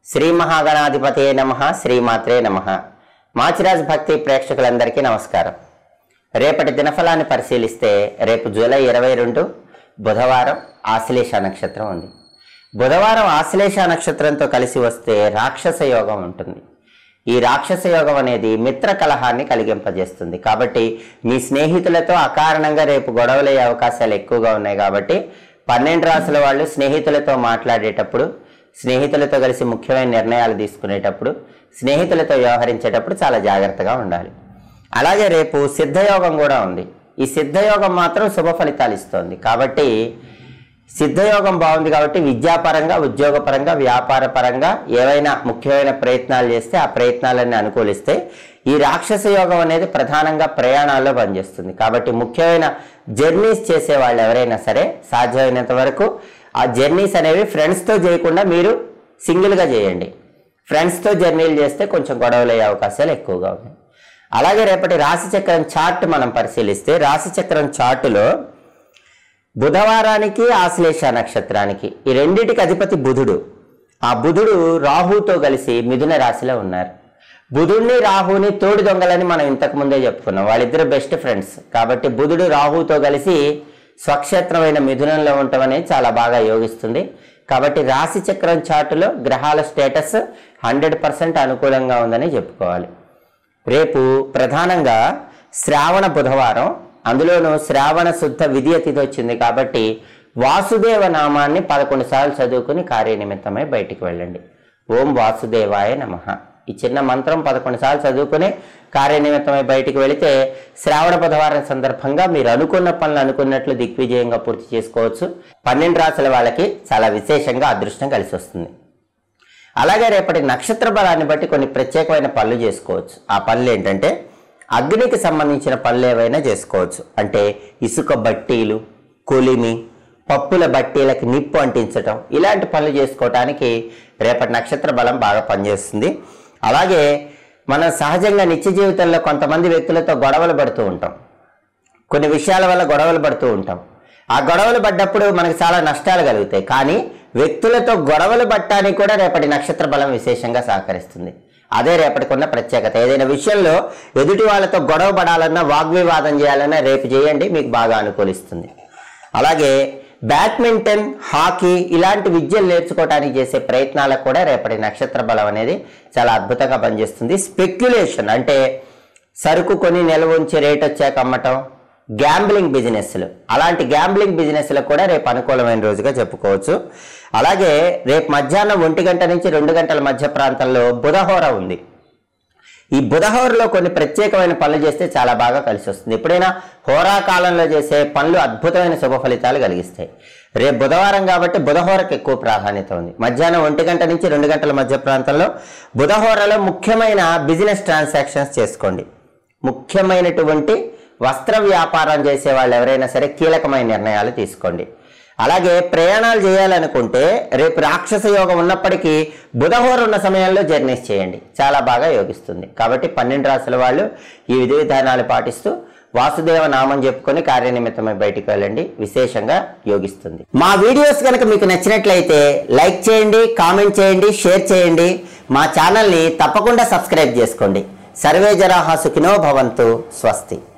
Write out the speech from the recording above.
శ్రీ మహాగణాధిపతే నమ శ్రీమాత్రే నమ మాచిరాజ్ భక్తి ప్రేక్షకులందరికీ నమస్కారం రేపటి దినఫలాన్ని పరిశీలిస్తే రేపు జూలై ఇరవై రెండు బుధవారం ఆశ్లేష నక్షత్రం ఉంది బుధవారం ఆశ్లేష నక్షత్రంతో కలిసి వస్తే రాక్షస యోగం ఉంటుంది ఈ రాక్షస యోగం అనేది మిత్ర కలహాన్ని కలిగింపజేస్తుంది కాబట్టి మీ స్నేహితులతో అకారణంగా రేపు గొడవలయ్యే అవకాశాలు ఎక్కువగా ఉన్నాయి కాబట్టి పన్నెండు రాసుల వాళ్ళు స్నేహితులతో మాట్లాడేటప్పుడు స్నేహితులతో కలిసి ముఖ్యమైన నిర్ణయాలు తీసుకునేటప్పుడు స్నేహితులతో వ్యవహరించేటప్పుడు చాలా జాగ్రత్తగా ఉండాలి అలాగే రేపు సిద్ధయోగం కూడా ఉంది ఈ సిద్ధయోగం మాత్రం శుభ ఫలితాలు ఇస్తుంది కాబట్టి సిద్ధయోగం బాగుంది కాబట్టి విద్యాపరంగా ఉద్యోగపరంగా వ్యాపార పరంగా ఏవైనా ముఖ్యమైన ప్రయత్నాలు చేస్తే ఆ ప్రయత్నాలన్నీ అనుకూలిస్తే ఈ రాక్షస యోగం అనేది ప్రధానంగా ప్రయాణాల్లో పనిచేస్తుంది కాబట్టి ముఖ్యమైన జర్నీస్ చేసే వాళ్ళు ఎవరైనా సరే సాధ్యమైనంత వరకు ఆ జర్నీస్ అనేవి ఫ్రెండ్స్తో చేయకుండా మీరు సింగిల్గా చేయండి ఫ్రెండ్స్తో జర్నీలు చేస్తే కొంచెం గొడవలు అయ్యే అవకాశాలు ఎక్కువగా ఉన్నాయి అలాగే రేపటి రాశి చక్రం చార్ట్ మనం పరిశీలిస్తే రాశి చక్రం చార్టులో బుధవారానికి ఆశ్లేష నక్షత్రానికి ఈ రెండిటికి అధిపతి బుధుడు ఆ బుధుడు రాహుతో కలిసి మిథున రాశిలో ఉన్నారు బుధుడిని రాహుని తోడి దొంగలని మనం ఇంతకు ముందే చెప్పుకున్నాం వాళ్ళిద్దరు బెస్ట్ ఫ్రెండ్స్ కాబట్టి బుధుడు రాహుతో కలిసి స్వక్షేత్రమైన మిథునంలో ఉండటం అనేది చాలా బాగా యోగిస్తుంది కాబట్టి రాశి చక్రం చార్టులో గ్రహాల స్టేటస్ హండ్రెడ్ పర్సెంట్ అనుకూలంగా ఉందని చెప్పుకోవాలి రేపు ప్రధానంగా శ్రావణ బుధవారం అందులోనూ శ్రావణ శుద్ధ విధియ తిథి వచ్చింది కాబట్టి వాసుదేవ నామాన్ని పదకొండు సార్లు చదువుకుని కార్యనిమిత్తమై బయటికి వెళ్ళండి ఓం వాసుదేవాయ నమ ఈ చిన్న మంత్రం పదకొండు సార్లు చదువుకుని కార్యనిమిత్తమై బయటికి వెళితే శ్రావణ బుధవారం సందర్భంగా మీరు అనుకున్న పనులు అనుకున్నట్లు దిగ్విజయంగా పూర్తి చేసుకోవచ్చు పన్నెండు రాసుల వాళ్ళకి చాలా విశేషంగా అదృష్టం కలిసి వస్తుంది అలాగే రేపటి నక్షత్ర బలాన్ని బట్టి కొన్ని ప్రత్యేకమైన పనులు చేసుకోవచ్చు ఆ పనులు ఏంటంటే అగ్నికి సంబంధించిన పనులు ఏవైనా చేసుకోవచ్చు అంటే ఇసుక బట్టీలు కొలిమి పప్పుల బట్టీలకి నిప్పు అంటించటం ఇలాంటి పనులు చేసుకోవటానికి రేపటి నక్షత్ర బలం బాగా పనిచేస్తుంది అలాగే మనం సహజంగా నిత్య జీవితంలో కొంతమంది వ్యక్తులతో గొడవలు పడుతూ ఉంటాం కొన్ని విషయాల వల్ల గొడవలు పడుతూ ఉంటాం ఆ గొడవలు పడ్డప్పుడు మనకు చాలా నష్టాలు కలుగుతాయి కానీ వ్యక్తులతో గొడవలు పట్టడానికి కూడా రేపటి నక్షత్ర బలం విశేషంగా సహకరిస్తుంది అదే రేపటికి ఉన్న ప్రత్యేకత ఏదైనా విషయంలో ఎదుటి వాళ్ళతో గొడవ పడాలన్నా వాగ్వివాదం చేయాలన్నా రేపు చేయండి మీకు బాగా అనుకూలిస్తుంది అలాగే బ్యాడ్మింటన్ హాకీ ఇలాంటి విద్యలు నేర్చుకోవడానికి చేసే ప్రయత్నాలకు కూడా రేపటి నక్షత్ర బలం అనేది చాలా అద్భుతంగా పనిచేస్తుంది స్పెక్యులేషన్ అంటే సరుకు కొని నిల్వ ఉంచి రేట్ వచ్చాక అమ్మటం గ్యాంబ్లింగ్ బిజినెస్లు అలాంటి గ్యాంబ్లింగ్ బిజినెస్లకు కూడా రేపు అనుకూలమైన రోజుగా చెప్పుకోవచ్చు అలాగే రేపు మధ్యాహ్నం ఒంటి గంట నుంచి రెండు గంటల మధ్య ప్రాంతంలో బుధహోర ఉంది ఈ బుధహోరలో కొన్ని ప్రత్యేకమైన పనులు చేస్తే చాలా బాగా కలిసి వస్తుంది ఎప్పుడైనా హోరా కాలంలో చేసే పనులు అద్భుతమైన శుభ ఫలితాలు కలిగిస్తాయి రేపు బుధవారం కాబట్టి బుధహోరకు ఎక్కువ ప్రాధాన్యత ఉంది మధ్యాహ్నం ఒంటి గంట నుంచి రెండు గంటల మధ్య ప్రాంతంలో బుధహోరలో ముఖ్యమైన బిజినెస్ ట్రాన్సాక్షన్స్ చేసుకోండి ముఖ్యమైనటువంటి వస్త్ర వ్యాపారం చేసే వాళ్ళు ఎవరైనా సరే కీలకమైన నిర్ణయాలు తీసుకోండి అలాగే ప్రయాణాలు చేయాలనుకుంటే రేపు రాక్షస యోగం ఉన్నప్పటికీ బుధహోర ఉన్న సమయంలో జర్నీస్ చేయండి చాలా బాగా యోగిస్తుంది కాబట్టి పన్నెండు రాసుల వాళ్ళు ఈ విధి విధానాలు పాటిస్తూ వాసుదేవ నామం చెప్పుకొని కార్యనిమిత్తమై బయటికి వెళ్ళండి విశేషంగా యోగిస్తుంది మా వీడియోస్ కనుక మీకు నచ్చినట్లయితే లైక్ చేయండి కామెంట్ చేయండి షేర్ చేయండి మా ఛానల్ని తప్పకుండా సబ్స్క్రైబ్ చేసుకోండి సర్వే జరాహ సుఖినో భవంతు స్వస్తి